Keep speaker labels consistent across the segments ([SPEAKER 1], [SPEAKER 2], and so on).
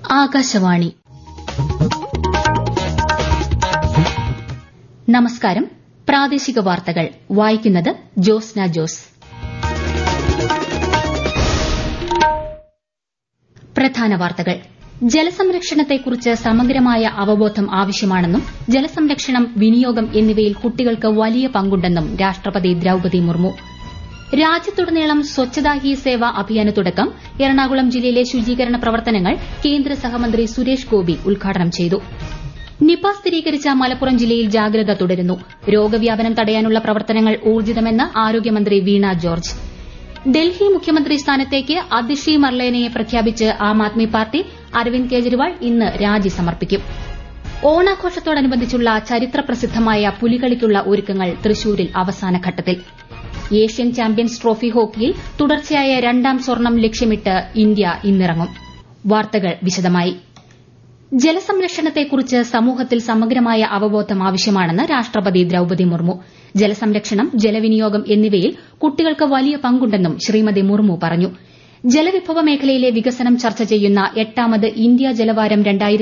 [SPEAKER 1] ആകാശവാണി നമസ്കാരം പ്രാദേശിക വാർത്തകൾ വായിക്കുന്നത് ജോസ്ന ജോസ് പ്രധാന വാർത്തകൾ ജലസംരക്ഷണത്തെക്കുറിച്ച് സമഗ്രമായ അവബോധം ആവശ്യമാണെന്നും ജലസംരക്ഷണം വിനിയോഗം എന്നിവയിൽ കുട്ടികൾക്ക് വലിയ പങ്കുണ്ടെന്നും രാഷ്ട്രപതി ദ്രൌപതി മുർമു രാജ്യത്തുടനീളം സ്വച്ഛതാ ഹി സേവ അഭിയാന് തുടക്കം എറണാകുളം ജില്ലയിലെ ശുചീകരണ പ്രവർത്തനങ്ങൾ കേന്ദ്ര സഹമന്ത്രി സുരേഷ് ഗോപി ഉദ്ഘാടനം ചെയ്തു നിപ സ്ഥിരീകരിച്ച മലപ്പുറം ജില്ലയിൽ ജാഗ്രത തുടരുന്നു രോഗവ്യാപനം തടയാനുള്ള പ്രവർത്തനങ്ങൾ ഊർജിതമെന്ന് ആരോഗ്യമന്ത്രി വീണ ജോർജ് ഡൽഹി മുഖ്യമന്ത്രി സ്ഥാനത്തേക്ക് അതിഷി മർലേനയെ പ്രഖ്യാപിച്ച് ആം ആദ്മി പാർട്ടി അരവിന്ദ് കെജ്രിവാൾ ഇന്ന് രാജി സമർപ്പിക്കും ഓണാഘോഷത്തോടനുബന്ധിച്ചുള്ള ചരിത്രപ്രസിദ്ധമായ പുലികളിക്കുള്ള ഒരുക്കങ്ങൾ തൃശൂരിൽ അവസാന ഘട്ടത്തിൽ ഏഷ്യൻ ചാമ്പ്യൻസ് ട്രോഫി ഹോക്കിയിൽ തുടർച്ചയായ രണ്ടാം സ്വർണം ലക്ഷ്യമിട്ട് ഇന്ത്യ ഇന്നിറങ്ങും വാർത്തകൾ വിശദമായി ജലസംരക്ഷണത്തെക്കുറിച്ച് സമൂഹത്തിൽ സമഗ്രമായ അവബോധം ആവശ്യമാണെന്ന് രാഷ്ട്രപതി ദ്രൌപതി മുർമു ജലസംരക്ഷണം ജലവിനിയോഗം എന്നിവയിൽ കുട്ടികൾക്ക് വലിയ പങ്കുണ്ടെന്നും ശ്രീമതി മുർമു പറഞ്ഞു ജലവിഭവ മേഖലയിലെ വികസനം ചർച്ച ചെയ്യുന്ന എട്ടാമത് ഇന്ത്യ ജലവാരം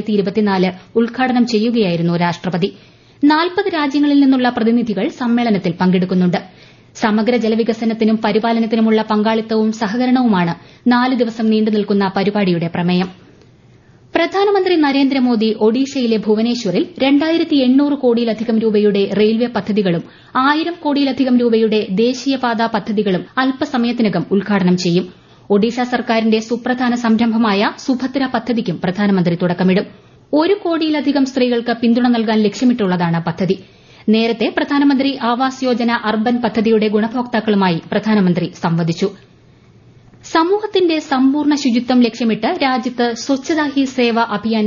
[SPEAKER 1] ഉദ്ഘാടനം ചെയ്യുകയായിരുന്നു രാഷ്ട്രപതി നാൽപ്പത് രാജ്യങ്ങളിൽ നിന്നുള്ള പ്രതിനിധികൾ സമ്മേളനത്തിൽ പങ്കെടുക്കുന്നുണ്ട് സമഗ്ര ജലവികസനത്തിനും പരിപാലനത്തിനുമുള്ള പങ്കാളിത്തവും സഹകരണവുമാണ് നാല് ദിവസം നീണ്ടുനിൽക്കുന്ന പരിപാടിയുടെ പ്രമേയം പ്രധാനമന്ത്രി നരേന്ദ്രമോദി ഒഡീഷയിലെ ഭുവനേശ്വറിൽ രണ്ടായിരത്തി എണ്ണൂറ് കോടിയിലധികം രൂപയുടെ റെയിൽവേ പദ്ധതികളും ആയിരം കോടിയിലധികം രൂപയുടെ ദേശീയപാതാ പദ്ധതികളും അല്പസമയത്തിനകം ഉദ്ഘാടനം ചെയ്യും ഒഡീഷ സർക്കാരിന്റെ സുപ്രധാന സംരംഭമായ സുഭദ്ര പദ്ധതിക്കും പ്രധാനമന്ത്രി തുടക്കമിടും ഒരു കോടിയിലധികം സ്ത്രീകൾക്ക് പിന്തുണ നൽകാൻ ലക്ഷ്യമിട്ടുള്ളതാണ് പദ്ധതി നേരത്തെ പ്രധാനമന്ത്രി ആവാസ് യോജന അർബൻ പദ്ധതിയുടെ ഗുണഭോക്താക്കളുമായി പ്രധാനമന്ത്രി സംവദിച്ചു സമൂഹത്തിന്റെ സമ്പൂർണ്ണ ശുചിത്വം ലക്ഷ്യമിട്ട് രാജ്യത്ത് സ്വച്ഛതാ ഹി സേവ അഭിയാൻ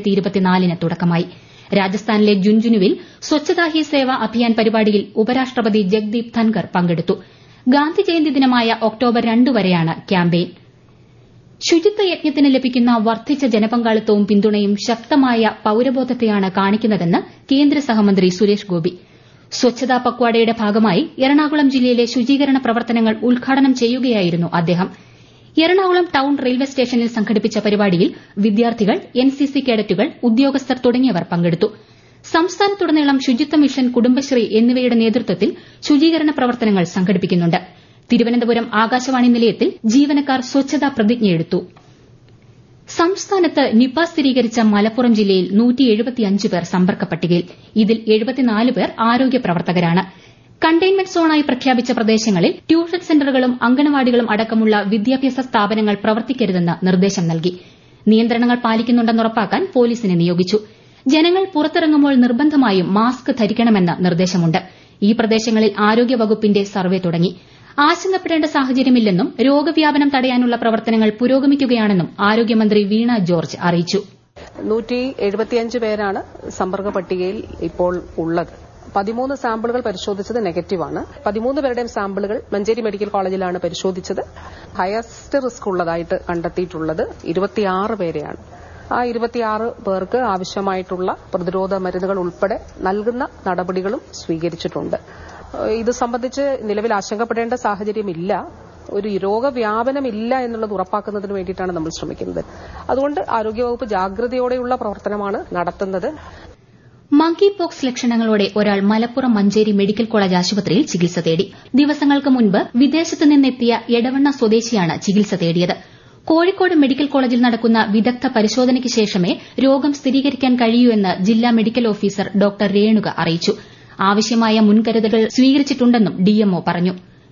[SPEAKER 1] ന് തുടക്കമായി രാജസ്ഥാനിലെ ജുൻജുനുവിൽ സ്വച്ഛതാ ഹി സേവ അഭിയാൻ പരിപാടിയിൽ ഉപരാഷ്ട്രപതി ജഗ്ദീപ് ധൻകർ പങ്കെടുത്തു ഗാന്ധി ജയന്തി ദിനമായ ഒക്ടോബർ രണ്ട് വരെയാണ് ക്യാമ്പയിൻ ശുചിത്വ യജ്ഞത്തിന് ലഭിക്കുന്ന വർദ്ധിച്ച ജനപങ്കാളിത്തവും പിന്തുണയും ശക്തമായ പൌരബോധത്തെയാണ് കാണിക്കുന്നതെന്ന് കേന്ദ്ര സഹമന്ത്രി സുരേഷ് ഗോപി സ്വച്ഛതാ പക്വാഡയുടെ ഭാഗമായി എറണാകുളം ജില്ലയിലെ ശുചീകരണ പ്രവർത്തനങ്ങൾ ഉദ്ഘാടനം ചെയ്യുകയായിരുന്നു അദ്ദേഹം എറണാകുളം ടൌൺ റെയിൽവേ സ്റ്റേഷനിൽ സംഘടിപ്പിച്ച പരിപാടിയിൽ വിദ്യാർത്ഥികൾ എൻസിസി കേഡറ്റുകൾ ഉദ്യോഗസ്ഥർ തുടങ്ങിയവർ പങ്കെടുത്തു സംസ്ഥാനത്തുടനീളം ശുചിത്വ മിഷൻ കുടുംബശ്രീ എന്നിവയുടെ നേതൃത്വത്തിൽ ശുചീകരണ പ്രവർത്തനങ്ങൾ സംഘടിപ്പിക്കുന്നുണ്ട് തിരുവനന്തപുരം ആകാശവാണി നിലയത്തിൽ ജീവനക്കാർ സ്വച്ഛതാ പ്രതിജ്ഞയെടുത്തു സംസ്ഥാനത്ത് നിപ സ്ഥിരീകരിച്ച മലപ്പുറം ജില്ലയിൽ പേർ സമ്പർക്ക പട്ടികയിൽ ഇതിൽ പേർ ആരോഗ്യ പ്രവർത്തകരാണ് കണ്ടെയ്ൻമെന്റ് സോണായി പ്രഖ്യാപിച്ച പ്രദേശങ്ങളിൽ ട്യൂഷൻ സെന്ററുകളും അങ്കണവാടികളും അടക്കമുള്ള വിദ്യാഭ്യാസ സ്ഥാപനങ്ങൾ പ്രവർത്തിക്കരുതെന്ന് നിർദ്ദേശം നൽകി നിയന്ത്രണങ്ങൾ പാലിക്കുന്നുണ്ടെന്ന് ഉറപ്പാക്കാൻ പോലീസിനെ നിയോഗിച്ചു ജനങ്ങൾ പുറത്തിറങ്ങുമ്പോൾ നിർബന്ധമായും മാസ്ക് ധരിക്കണമെന്ന് നിർദ്ദേശമുണ്ട് ഈ പ്രദേശങ്ങളിൽ ആരോഗ്യവകുപ്പിന്റെ സർവേ തുടങ്ങി ആശങ്കപ്പെടേണ്ട സാഹചര്യമില്ലെന്നും രോഗവ്യാപനം തടയാനുള്ള പ്രവർത്തനങ്ങൾ പുരോഗമിക്കുകയാണെന്നും ആരോഗ്യമന്ത്രി വീണ ജോർജ് അറിയിച്ചു
[SPEAKER 2] നൂറ്റി എഴുപത്തിയഞ്ച് പേരാണ് സമ്പർക്ക പട്ടികയിൽ ഇപ്പോൾ ഉള്ളത് പതിമൂന്ന് സാമ്പിളുകൾ പരിശോധിച്ചത് നെഗറ്റീവാണ് പതിമൂന്ന് പേരുടെയും സാമ്പിളുകൾ മഞ്ചേരി മെഡിക്കൽ കോളേജിലാണ് പരിശോധിച്ചത് ഹയസ്റ്റ് റിസ്ക് ഉള്ളതായിട്ട് കണ്ടെത്തിയിട്ടുള്ളത് ഇരുപത്തിയാറ് പേരെയാണ് ആ ഇരുപത്തിയാറ് പേർക്ക് ആവശ്യമായിട്ടുള്ള പ്രതിരോധ മരുന്നുകൾ ഉൾപ്പെടെ നൽകുന്ന നടപടികളും സ്വീകരിച്ചിട്ടുണ്ട് ഇത് സംബന്ധിച്ച് നിലവിൽ ആശങ്കപ്പെടേണ്ട സാഹചര്യമില്ല ഒരു രോഗവ്യാപനമില്ല എന്നുള്ളത് ഉറപ്പാക്കുന്നതിന് വേണ്ടിയിട്ടാണ് നമ്മൾ ശ്രമിക്കുന്നത് അതുകൊണ്ട് ആരോഗ്യവകുപ്പ് ജാഗ്രതയോടെയുള്ള പ്രവർത്തനമാണ് നടത്തുന്നത്
[SPEAKER 1] മങ്കി പോക്സ് ലക്ഷണങ്ങളോടെ ഒരാൾ മലപ്പുറം മഞ്ചേരി മെഡിക്കൽ കോളേജ് ആശുപത്രിയിൽ ചികിത്സ തേടി ദിവസങ്ങൾക്ക് മുൻപ് വിദേശത്ത് നിന്നെത്തിയ എടവണ്ണ സ്വദേശിയാണ് ചികിത്സ തേടിയത് കോഴിക്കോട് മെഡിക്കൽ കോളേജിൽ നടക്കുന്ന വിദഗ്ധ പരിശോധനയ്ക്ക് ശേഷമേ രോഗം സ്ഥിരീകരിക്കാൻ കഴിയൂ എന്ന് ജില്ലാ മെഡിക്കൽ ഓഫീസർ ഡോക്ടർ രേണുക അറിയിച്ചു ആവശ്യമായ മുൻകരുതലുകൾ സ്വീകരിച്ചിട്ടുണ്ടെന്നും ഡിഎംഒ പറഞ്ഞു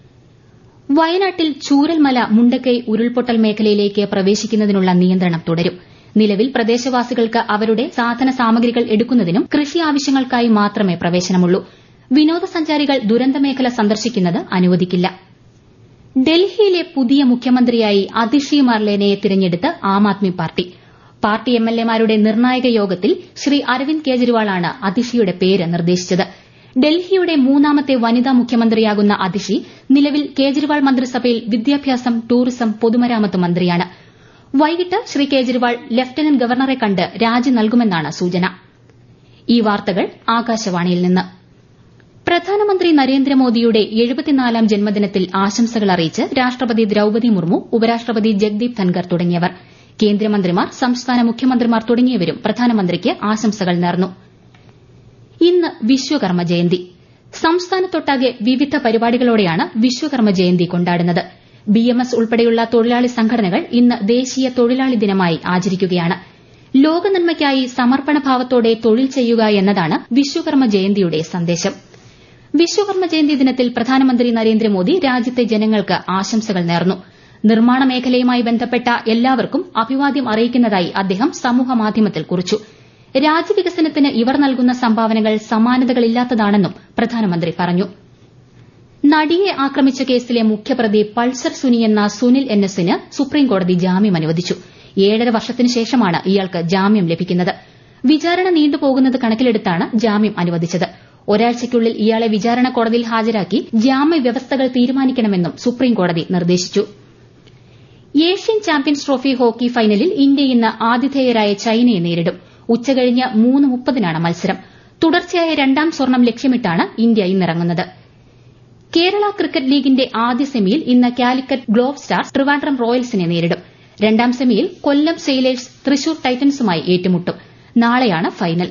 [SPEAKER 1] വയനാട്ടിൽ ചൂരൽമല മുണ്ടക്കൈ ഉരുൾപൊട്ടൽ മേഖലയിലേക്ക് പ്രവേശിക്കുന്നതിനുള്ള നിയന്ത്രണം തുടരും നിലവിൽ പ്രദേശവാസികൾക്ക് അവരുടെ സാധന സാമഗ്രികൾ എടുക്കുന്നതിനും കൃഷി ആവശ്യങ്ങൾക്കായി മാത്രമേ പ്രവേശനമുള്ളൂ വിനോദസഞ്ചാരികൾ ദുരന്തമേഖല സന്ദർശിക്കുന്നത് അനുവദിക്കില്ല ഡൽഹിയിലെ പുതിയ മുഖ്യമന്ത്രിയായി അതിഷി മർലേനയെ തിരഞ്ഞെടുത്ത് ആം ആദ്മി പാർട്ടി പാർട്ടി എംഎൽഎമാരുടെ നിർണായക യോഗത്തിൽ ശ്രീ അരവിന്ദ് കെജ്രിവാളാണ് അതിഷിയുടെ പേര് നിർദ്ദേശിച്ചത് ഡൽഹിയുടെ മൂന്നാമത്തെ വനിതാ മുഖ്യമന്ത്രിയാകുന്ന അതിഷി നിലവിൽ കേജ്രിവാൾ മന്ത്രിസഭയിൽ വിദ്യാഭ്യാസം ടൂറിസം പൊതുമരാമത്ത് മന്ത്രിയാണ് വൈകിട്ട് ശ്രീ കേജ്രിവാൾ ലഫ്റ്റനന്റ് ഗവർണറെ കണ്ട് രാജി നൽകുമെന്നാണ് സൂചന ഈ വാർത്തകൾ ആകാശവാണിയിൽ നിന്ന് പ്രധാനമന്ത്രി നരേന്ദ്രമോദിയുടെ എഴുപത്തിനാലാം ജന്മദിനത്തിൽ ആശംസകൾ അറിയിച്ച് രാഷ്ട്രപതി ദ്രൌപതി മുർമു ഉപരാഷ്ട്രപതി ജഗ്ദീപ് ധൻകർ തുടങ്ങിയവർ കേന്ദ്രമന്ത്രിമാർ സംസ്ഥാന മുഖ്യമന്ത്രിമാർ തുടങ്ങിയവരും പ്രധാനമന്ത്രിക്ക് ആശംസകൾ നേർന്നു ഇന്ന് വിശ്വകർമ്മ ജയന്തി സംസ്ഥാനത്തൊട്ടാകെ വിവിധ പരിപാടികളോടെയാണ് വിശ്വകർമ്മ ജയന്തി കൊണ്ടാടുന്നത് ബിഎംഎസ് ഉൾപ്പെടെയുള്ള തൊഴിലാളി സംഘടനകൾ ഇന്ന് ദേശീയ തൊഴിലാളി ദിനമായി ആചരിക്കുകയാണ് ലോകനന്മയ്ക്കായി സമർപ്പണഭാവത്തോടെ തൊഴിൽ ചെയ്യുക എന്നതാണ് വിശ്വകർമ്മ ജയന്തിയുടെ സന്ദേശം വിശ്വകർമ്മ ജയന്തി ദിനത്തിൽ പ്രധാനമന്ത്രി നരേന്ദ്രമോദി രാജ്യത്തെ ജനങ്ങൾക്ക് ആശംസകൾ നേർന്നു നിർമ്മാണ മേഖലയുമായി ബന്ധപ്പെട്ട എല്ലാവർക്കും അഭിവാദ്യം അറിയിക്കുന്നതായി അദ്ദേഹം സമൂഹമാധ്യമത്തിൽ കുറിച്ചു രാജ്യവികസനത്തിന് ഇവർ നൽകുന്ന സംഭാവനകൾ സമാനതകളില്ലാത്തതാണെന്നും പ്രധാനമന്ത്രി പറഞ്ഞു നടിയെ ആക്രമിച്ച കേസിലെ മുഖ്യപ്രതി പൾസർ സുനി എന്ന സുനിൽ എൻ എസിന് സുപ്രീംകോടതി ജാമ്യം അനുവദിച്ചു ഏഴര വർഷത്തിനു ശേഷമാണ് ഇയാൾക്ക് ജാമ്യം ലഭിക്കുന്നത് വിചാരണ നീണ്ടുപോകുന്നത് കണക്കിലെടുത്താണ് ജാമ്യം അനുവദിച്ചത് ഒരാഴ്ചയ്ക്കുള്ളിൽ ഇയാളെ വിചാരണ കോടതിയിൽ ഹാജരാക്കി ജാമ്യ വ്യവസ്ഥകൾ തീരുമാനിക്കണമെന്നും സുപ്രീംകോടതി നിർദ്ദേശിച്ചു ഏഷ്യൻ ചാമ്പ്യൻസ് ട്രോഫി ഹോക്കി ഫൈനലിൽ ഇന്ത്യ ഇന്ന് ആതിഥേയരായ ചൈനയെ നേരിടും ഉച്ചകഴിഞ്ഞ് മൂന്ന് മുപ്പതിനാണ് മത്സരം തുടർച്ചയായ രണ്ടാം സ്വർണം ലക്ഷ്യമിട്ടാണ് ഇന്ത്യ ഇന്നിറങ്ങുന്നത് കേരള ക്രിക്കറ്റ് ലീഗിന്റെ ആദ്യ സെമിയിൽ ഇന്ന് കാലിക്കറ്റ് ഗ്ലോബ് സ്റ്റാർസ് ട്രിവാൻഡ്രം റോയൽസിനെ നേരിടും രണ്ടാം സെമിയിൽ കൊല്ലം സെയിലേഴ്സ് തൃശൂർ ടൈറ്റൻസുമായി ഏറ്റുമുട്ടും നാളെയാണ് ഫൈനൽ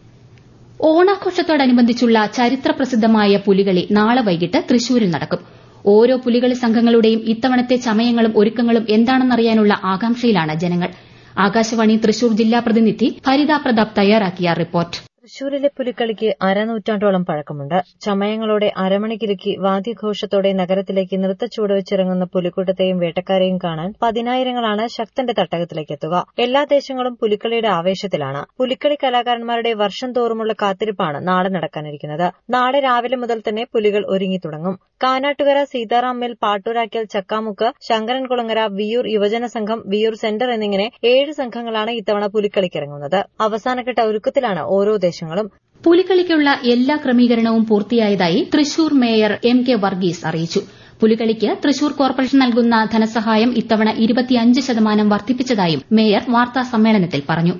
[SPEAKER 1] ഓണാഘോഷത്തോടനുബന്ധിച്ചുള്ള ചരിത്രപ്രസിദ്ധമായ പുലികളി നാളെ വൈകിട്ട് തൃശൂരിൽ നടക്കും ഓരോ പുലികളി സംഘങ്ങളുടെയും ഇത്തവണത്തെ ചമയങ്ങളും ഒരുക്കങ്ങളും എന്താണെന്നറിയാനുള്ള ആകാംക്ഷയിലാണ് ജനങ്ങൾ ആകാശവാണി തൃശൂർ ജില്ലാ പ്രതിനിധി ഭരിത പ്രതാപ് തയ്യാറാക്കിയ റിപ്പോർട്ട്
[SPEAKER 3] തൃശൂരിലെ പുലിക്കളിക്ക് അരനൂറ്റാണ്ടോളം പഴക്കമുണ്ട് ചമയങ്ങളോടെ അരമണിക്കിലുക്കി വാദ്യഘോഷത്തോടെ നഗരത്തിലേക്ക് നൃത്തച്ചൂട് വെച്ചിറങ്ങുന്ന പുലിക്കൂട്ടത്തെയും വേട്ടക്കാരെയും കാണാൻ പതിനായിരങ്ങളാണ് ശക്തന്റെ തട്ടകത്തിലേക്ക് എത്തുക എല്ലാ ദേശങ്ങളും പുലിക്കളിയുടെ ആവേശത്തിലാണ് പുലിക്കളി കലാകാരന്മാരുടെ വർഷം തോറുമുള്ള കാത്തിരിപ്പാണ് നാളെ നടക്കാനിരിക്കുന്നത് നാളെ രാവിലെ മുതൽ തന്നെ പുലികൾ ഒരുങ്ങി തുടങ്ങും കാനാട്ടുകര സീതാറാമ്മേൽ പാട്ടൂരാക്കൽ ചക്കാമുക്ക് ശങ്കരൻകുളങ്ങര വിയൂർ യുവജന സംഘം വിയൂർ സെന്റർ എന്നിങ്ങനെ ഏഴ് സംഘങ്ങളാണ് ഇത്തവണ പുലിക്കളിക്കിറങ്ങുന്നത് അവസാനഘട്ട ഒരുക്കത്തിലാണ് ഓരോ ദേശങ്ങളും
[SPEAKER 1] പുലിക്കളിക്കുള്ള എല്ലാ ക്രമീകരണവും പൂർത്തിയായതായി Thrissur mayor M K Varghese അറിയിച്ചു പുലിക്കളിക്ക് തൃശൂർ കോർപ്പറേഷൻ നൽകുന്ന ധനസഹായം ഇത്തവണ ഇരുപത്തിയഞ്ച് ശതമാനം വർദ്ധിപ്പിച്ചതായും മേയർ വാർത്താ സമ്മേളനത്തിൽ പറഞ്ഞു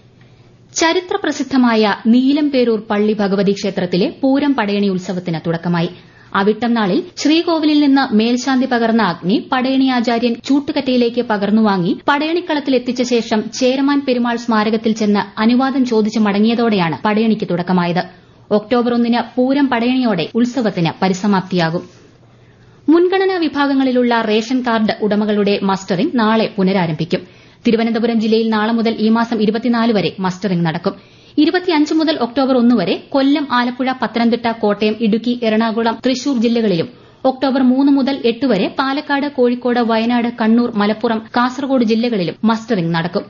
[SPEAKER 1] ചരിത്രപ്രസിദ്ധമായ നീലംപേരൂർ പള്ളി ഭഗവതി ക്ഷേത്രത്തിലെ പൂരം പടയണി ഉത്സവത്തിന് തുടക്കമായി അവിട്ടം നാളിൽ ശ്രീകോവിലിൽ നിന്ന് മേൽശാന്തി പകർന്ന അഗ്നി പടയണി ആചാര്യൻ ചൂട്ടുകറ്റയിലേക്ക് പകർന്നുവാങ്ങി പടയണിക്കളത്തിൽ എത്തിച്ച ശേഷം ചേരമാൻ പെരുമാൾ സ്മാരകത്തിൽ ചെന്ന് അനുവാദം ചോദിച്ചു മടങ്ങിയതോടെയാണ് പടയണിക്ക് തുടക്കമായത് ഒക്ടോബർ ഒന്നിന് പൂരം പടയണിയോടെ ഉത്സവത്തിന് പരിസമാപ്തിയാകും മുൻഗണനാ വിഭാഗങ്ങളിലുള്ള റേഷൻ കാർഡ് ഉടമകളുടെ മസ്റ്ററിംഗ് നാളെ പുനരാരംഭിക്കും തിരുവനന്തപുരം ജില്ലയിൽ നാളെ മുതൽ ഈ മാസം ഇരുപത്തിനാല് വരെ മസ്റ്ററിംഗ് നടക്കും ഇരുപത്തിയഞ്ച് മുതൽ ഒക്ടോബർ ഒന്ന് വരെ കൊല്ലം ആലപ്പുഴ പത്തനംതിട്ട കോട്ടയം ഇടുക്കി എറണാകുളം തൃശൂർ ജില്ലകളിലും ഒക്ടോബർ മൂന്ന് മുതൽ എട്ട് വരെ പാലക്കാട് കോഴിക്കോട് വയനാട് കണ്ണൂർ മലപ്പുറം കാസർഗോഡ് ജില്ലകളിലും മസ്റ്ററിംഗ് നടക്കും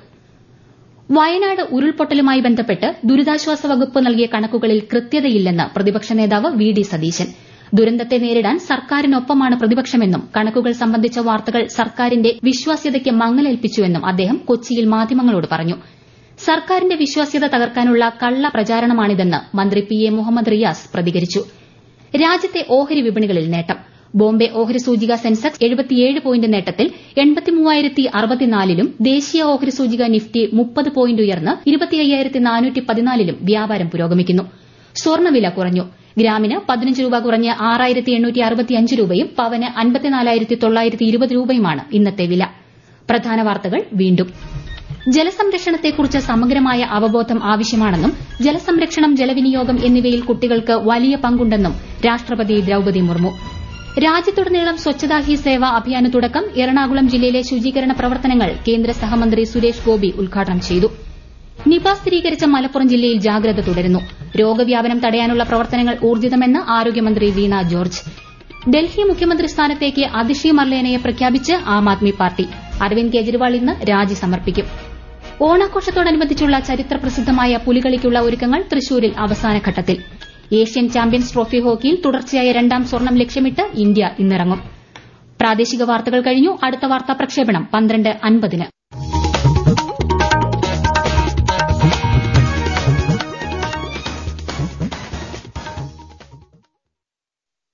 [SPEAKER 1] വയനാട് ഉരുൾപൊട്ടലുമായി ബന്ധപ്പെട്ട് ദുരിതാശ്വാസ വകുപ്പ് നൽകിയ കണക്കുകളിൽ കൃത്യതയില്ലെന്ന് പ്രതിപക്ഷ നേതാവ് വി ഡി സതീശൻ ദുരന്തത്തെ നേരിടാൻ സർക്കാരിനൊപ്പമാണ് പ്രതിപക്ഷമെന്നും കണക്കുകൾ സംബന്ധിച്ച വാർത്തകൾ സർക്കാരിന്റെ വിശ്വാസ്യതയ്ക്ക് മങ്ങലേൽപ്പിച്ചുവെന്നും അദ്ദേഹം കൊച്ചിയിൽ മാധ്യമങ്ങളോട് പറഞ്ഞു സർക്കാരിന്റെ വിശ്വാസ്യത തകർക്കാനുള്ള കള്ള പ്രചാരണമാണിതെന്ന് മന്ത്രി പി എ മുഹമ്മദ് റിയാസ് പ്രതികരിച്ചു രാജ്യത്തെ ഓഹരി വിപണികളിൽ നേട്ടം ബോംബെ ഓഹരി സൂചിക സെൻസെക്സ് എഴുപത്തിയേഴ് പോയിന്റ് നേട്ടത്തിൽ എൺപത്തിമൂവായിരത്തി അറുപത്തിനാലിലും ദേശീയ ഓഹരി സൂചിക നിഫ്റ്റി മുപ്പത് പോയിന്റ് ഉയർന്ന് ഇരുപത്തിയ്യായിരത്തി നാനൂറ്റി പതിനാലിലും വ്യാപാരം പുരോഗമിക്കുന്നു സ്വർണ്ണവില കുറഞ്ഞു ഗ്രാമിന് പതിനഞ്ച് രൂപ കുറഞ്ഞ് ആറായിരത്തി എണ്ണൂറ്റി അറുപത്തിയഞ്ച് രൂപയും പവന് അൻപത്തിനാലായിരത്തി തൊള്ളായിരത്തി ഇരുപത് രൂപയുമാണ് ഇന്നത്തെ വില പ്രധാന വാർത്തകൾ വീണ്ടും ജലസംരക്ഷണത്തെക്കുറിച്ച് സമഗ്രമായ അവബോധം ആവശ്യമാണെന്നും ജലസംരക്ഷണം ജലവിനിയോഗം എന്നിവയിൽ കുട്ടികൾക്ക് വലിയ പങ്കുണ്ടെന്നും രാഷ്ട്രപതി ദ്രൌപതി മുർമു രാജ്യത്തുടനീളം സ്വച്ഛതാ ഹി സേവ അഭിയാന് തുടക്കം എറണാകുളം ജില്ലയിലെ ശുചീകരണ പ്രവർത്തനങ്ങൾ കേന്ദ്ര സഹമന്ത്രി സുരേഷ് ഗോപി ഉദ്ഘാടനം ചെയ്തു നിപ സ്ഥിരീകരിച്ച മലപ്പുറം ജില്ലയിൽ ജാഗ്രത തുടരുന്നു രോഗവ്യാപനം തടയാനുള്ള പ്രവർത്തനങ്ങൾ ഊർജിതമെന്ന് ആരോഗ്യമന്ത്രി വീണ ജോർജ് ഡൽഹി മുഖ്യമന്ത്രി സ്ഥാനത്തേക്ക് അതിഷി മർലേനയെ പ്രഖ്യാപിച്ച് ആം ആദ്മി പാർട്ടി അരവിന്ദ് കെജ്രിവാൾ ഇന്ന് രാജി സമർപ്പിക്കും ഓണാഘോഷത്തോടനുബന്ധിച്ചുള്ള ചരിത്രപ്രസിദ്ധമായ പുലികളിക്കുള്ള ഒരുക്കങ്ങൾ തൃശൂരിൽ അവസാനഘട്ടത്തിൽ ഏഷ്യൻ ചാമ്പ്യൻസ് ട്രോഫി ഹോക്കിയിൽ തുടർച്ചയായ രണ്ടാം സ്വർണം ലക്ഷ്യമിട്ട് ഇന്ത്യ ഇന്നിറങ്ങും പ്രാദേശിക വാർത്തകൾ കഴിഞ്ഞു അടുത്ത വാർത്താ പ്രക്ഷേപണം പന്ത്രണ്ട് അൻപതിന്